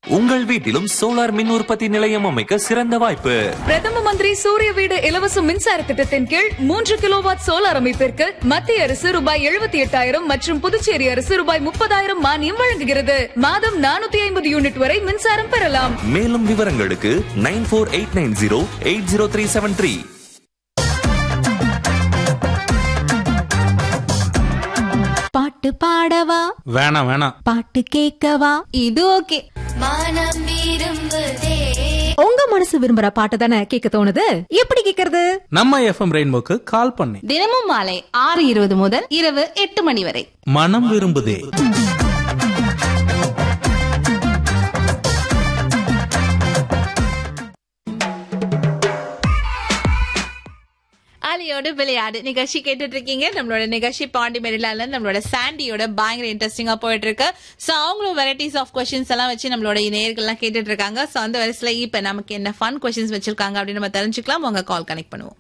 உங்கள் வீட்டிலும் சோலார் மின் உற்பத்தி நிலையம் அமைக்க சிறந்த வாய்ப்பு பிரதம மந்திரி சூரிய வீடு இலவச மின்சார திட்டத்தின் கீழ் மூன்று கிலோவாட் சோலார் அமைப்பிற்கு மத்திய அரசு ரூபாய் எழுபத்தி எட்டாயிரம் மற்றும் புதுச்சேரி அரசு ரூபாய் முப்பதாயிரம் மானியம் வழங்குகிறது மாதம் நானூத்தி ஐம்பது யூனிட் வரை மின்சாரம் பெறலாம் மேலும் விவரங்களுக்கு nine four eight nine zero eight zero three seven three பாட்டு பாடவா வேணாம் வேணாம் பாட்டு கேட்கவா இது ஓகே மனம் விரும்புதே உங்க மனசு விரும்புற பாட்டு தானே கேட்க தோணுது எப்படி கேக்குறது நம்ம எஃப்எம் ரெயின்போக்கு கால் பண்ணி தினமும் மாலை ஆறு இருபது முதல் இரவு எட்டு மணி வரை மனம் விரும்புதே அலியோட விளையாடு நிகழ்ச்சி கேட்டுட்டு இருக்கீங்க நம்மளோட நிகழ்ச்சி பாண்டி மெரிலால நம்மளோட சாண்டியோட பயங்கர இன்ட்ரெஸ்டிங்கா போயிட்டு இருக்கு சோ அவங்களும் வெரைட்டிஸ் ஆஃப் கொஸ்டின்ஸ் எல்லாம் வச்சு நம்மளோட நேயர்கள்லாம் கேட்டுட்டு இருக்காங்க சோ அந்த வரிசையில இப்ப நமக்கு என்ன ஃபன் கொஸ்டின்ஸ் வச்சிருக்காங்க அப்படின்னு நம்ம தெரிஞ்சுக்கலாம் உங்க கால் கனெக்ட் பண்ணுவோம்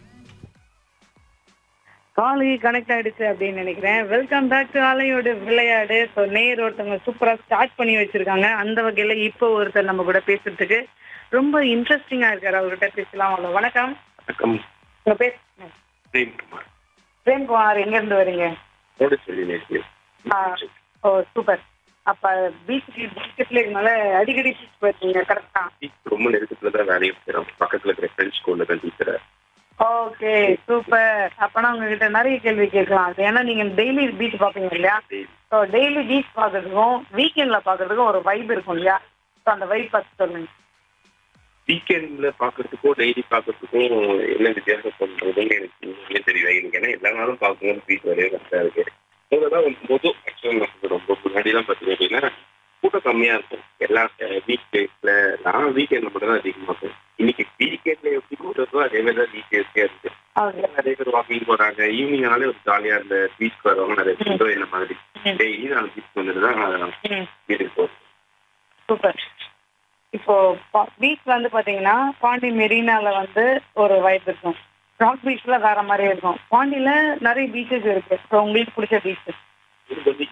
காலி கனெக்ட் ஆயிடுச்சு அப்படின்னு நினைக்கிறேன் வெல்கம் பேக் டு ஆலையோட விளையாடு ஸோ நேர் ஒருத்தவங்க சூப்பரா ஸ்டார்ட் பண்ணி வச்சிருக்காங்க அந்த வகையில இப்போ ஒருத்தர் நம்ம கூட பேசுறதுக்கு ரொம்ப இன்ட்ரெஸ்டிங்கா இருக்காரு அவர்கிட்ட பேசலாம் அவ்வளோ வணக்கம் வணக்கம் உங்க பேர் பிரேம்குமார் பிரேம்குமார் எங்க இருந்து வரீங்க மோடி சொல்லி நேற்று ஆ, ஓ சூப்பர் அப்ப பீச்சுக்கு பீச்சஸ்ல இருக்கனால அடிக்கடி பீச் போயிருக்கீங்க கரெக்டா ரொம்ப நெருக்கத்துல தான் வேலையை செய்யறோம் பக்கத்துல இருக்கிற ஃப்ரெண்ட்ஸ் ஸ்கூல்ல தான் டீச்சர் ஓகே சூப்பர் அப்பனா உங்ககிட்ட நிறைய கேள்வி கேட்கலாம் அது ஏன்னா நீங்க டெய்லி பீச் பாப்பீங்க இல்லையா ஸோ டெய்லி பீச் பார்க்கறதுக்கும் வீக்கெண்ட்ல பார்க்கறதுக்கும் ஒரு வைப் இருக்கும் இல்லையா ஸோ அந்த வைப் பார்த்து சொல்லுங்க வீக்கெண்ட்ல பாக்குறதுக்கும் டெய்லி பாக்குறதுக்கும் என்ன வித்தியாசம் பண்றதுன்னு எனக்கு இன்னுமே தெரியல எனக்கு ஏன்னா எல்லா நாளும் பார்க்கும்போது பீச் வரைய கரெக்டா இருக்கு முதல்ல போது ஆக்சுவலா ரொம்ப முன்னாடி தான் பார்த்தீங்க அப்படின்னா கூட்டம் கம்மியா இருக்கும் எல்லா வீக் டேஸ்ல நான் வீக்கெண்ட்ல மட்டும் தான் அதிகமா இருக்கும் இன்னைக்கு வீக்கெண்ட்ல எப்படி கூட்டத்தோ அதே மாதிரி தான் வீக் டேஸ்லயே இருக்கு ஓகே நிறைய பேர் வாக்கிங் போறாங்க ஈவினிங் ஆனாலே ஒரு ஜாலியா இந்த பீச் வரவங்க நிறைய பேர் என்ன மாதிரி டெய்லி நான் பீச் வந்துட்டு தான் ம் வீட்டுக்கு போறேன் சூப்பர் இப்போ பீச் வந்து பாத்தீங்கன்னா பாண்டி மெரினால வந்து ஒரு வைப் இருக்கும் ராக் பீச்ல வேற மாதிரி இருக்கும் பாண்டியில நிறைய பீச்சஸ் இருக்கு ஸோ உங்களுக்கு பிடிச்ச பீச்சஸ் இது வந்து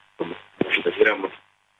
இந்த கிராமம்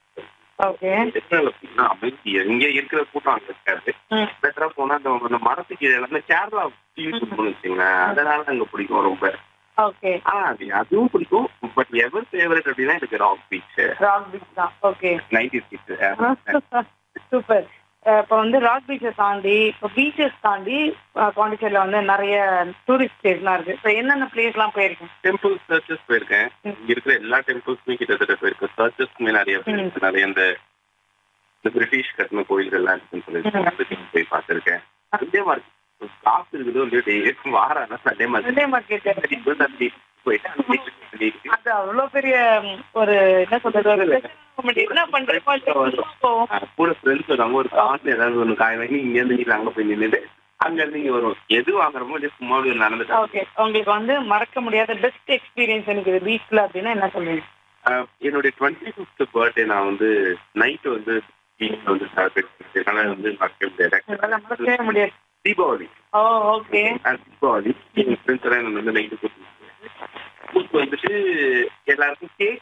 ஓகே எதனால அப்படின்னா அமைதி இங்க இருக்கிற கூட்டம் அங்க இருக்காது ம். பெட்டரா போனா அந்த அந்த மரத்துக்கு கீழே அந்த கேரளா யூஸ் பண்ணு வச்சுங்களேன் அதனால அங்க பிடிக்கும் ரொம்ப ஓகே ஆனா அது அதுவும் பிடிக்கும் பட் எவர் ஃபேவரட் அப்படின்னா எனக்கு ராக் பீச் ராக் பீச் தான் ஓகே நைன்டி சிக்ஸ் சூப்பர் இப்போ வந்து ராக் பீச்சை தாண்டி இப்போ பீச்சஸ் தாண்டி அஹ், பாண்டிச்சேரியில வந்து நிறைய டூரிஸ்ட் பிளேஸ்லாம் இருக்கு ஸோ என்னென்ன பிளேஸ்லாம் போயிருக்கேன் டெம்பிள் சர்ச்சஸ் போயிருக்கேன் இங்க இருக்கிற எல்லா டெம்பிள்ஸுமே கிட்டத்தட்ட போயிருக்கேன் சர்ச்சஸ்க்குமே நிறைய போயிருக்கேன் நிறைய இந்த இந்த பிரிட்டிஷ் கட்டின கோயில்கள் எல்லாம் இருக்குன்னு சொல்லிட்டு அதுக்கு போய் பார்த்திருக்கேன் அதே மாதிரி காசு இருக்குதோ இல்லையோ டெய்லி வாரம் அதே மாதிரி சண்டே மார்க்கெட் இப்போ தம்பி போயிட்டு அந்த beach க்கு போயிட்டு அது அவ்வளவு பெரிய ம், ஒரு என்ன சொல்றது ஒரு moment. என்ன பண்றோமோ இல்லையோ போவோம். அஹ் கூட ஃப்ரெண்ட்ஸ் வருவாங்க ஒரு காசு ஏதாவது ஒன்று காய் வாங்கி இங்க இருந்து நீங்க அங்க போய் நின்றுட்டு அங்க இருந்து இங்க வரும் எது வாங்குறோமோ அப்படியே சும்மா அப்படியே நடந்துட்டு ஓகே உங்களுக்கு வந்து மறக்க முடியாத பெஸ்ட் எக்ஸ்பீரியன்ஸ் எனக்கு இது பீச்ல அப்படின்னா என்ன சொல்லுவீங்க அஹ் என்னுடைய டுவெண்ட்டி ஃபிஃப்த் பர்த்டே நான் வந்து நைட் வந்து பீச்ல வந்து செலிப்ரேட் பண்ணிருக்கேன் ஆனா வந்து மறக்க என்னால மறக்கவே முடியாது முடியாது Deepavali oh okay ah Deepavali எங்க ஃப்ரெண்ட்ஸ் எல்லாம் என்ன வந்து நைட்டு கூட்டு கூட்டு வந்துட்டு எல்லாருக்கும் கேக்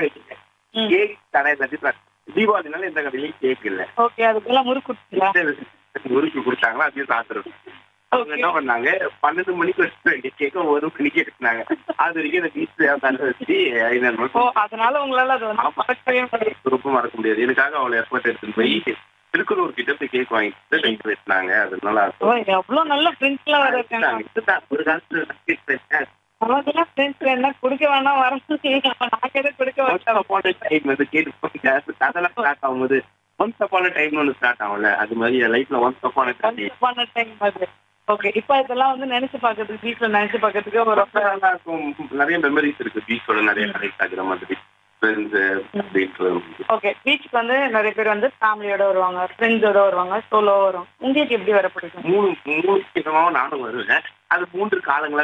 ம். கேக் கடை எல்லாத்தையும் தீபாவளினால எந்த கடையிலயும் கேக் இல்லை ஓகே அதுக்கெல்லாம் முறுக்குட்டீங்களா முறுக்கு கொடுத்தாங்களா அதையும் சாப்பிடுறோம் அவங்க என்ன பண்ணாங்க பன்னெண்டு மணிக்கு வச்சு வேண்டிய கேக்க ஒரு மணிக்கு எடுத்தாங்க அது வரைக்கும் இந்த பீச்ல உட்காந்து வச்சு ஐநூறு ஓ மணி அதனால உங்களால அது வந்து மறக்கவே முடியாது ரொம்ப மறக்க முடியாது எனக்காக அவளை எஃபர்ட் எடுத்துட்டு போய் திருக்குறள் கிட்ட போய் கேக் வாங்கிட்டு கைட்டு வெட்டினாங்க அதனால ஓ எவ்வளவு நல்ல ஃப்ரெண்ட்ஸ் எல்லாம் வர இருக்காங்க இதுதான் ஒரு காலத்துல biscuit வச்சேன். நமக்கெல்லாம் ஃப்ரெண்ட்ஸ் என்ன கொடுக்க வேணாம் வர நாங்க எதுவும் கொடுக்க Once வேண்டாம் upon a time வந்து கேட்டு போங்க. அதெல்லாம் ஸ்டார்ட் ஆகும்போது ஒன்ஸ் அப்பான டைம் ஒன்று ஸ்டார்ட் ஆகும்ல அது மாதிரி என் லைஃப்ல ஒன்ஸ் அப்பான டைம் பண்ண டைம் அது ஓகே இப்போ இதெல்லாம் வந்து நினைச்சு பார்க்கறதுக்கு பீச்ல நினைச்சு பார்க்கறதுக்கு ஒரு ரொம்ப நல்லா இருக்கும் நிறைய மெமரிஸ் இருக்கு பீச்சோட நிறைய கனெக்ட் ஆகுற மாதிரி ஃப்ரெண்ட்ஸ் அப்படின்றது ஓகே பீச்சுக்கு வந்து நிறைய பேர் வந்து ஃபேமிலியோட வருவாங்க ஃப்ரெண்ட்ஸோட வருவாங்க சோலோவா வருவாங்க உங்களுக்கு எப்படி வர பிடிக்கும் மூணு மூணு விதமாவும் நானும் வருவேன் அது மூன்று காலங்களா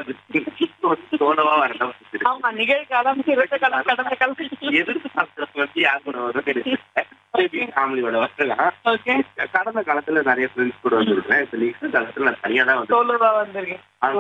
சோழவா வரதான் ஆமா நிகழ்காலம் சிறந்த காலம் கடந்த காலம் எதிர்பார்க்கறது வந்து யார் கூட வரும் ஃபேமிலியோட வரலாம் ஓகே கடந்த காலத்துல நிறைய ஃப்ரெண்ட்ஸ் கூட வந்திருக்கேன் இப்ப நெக்ஸ்ட் காலத்துல நான் தனியா தான் வந்து சோலோவா வந்திருக்கேன்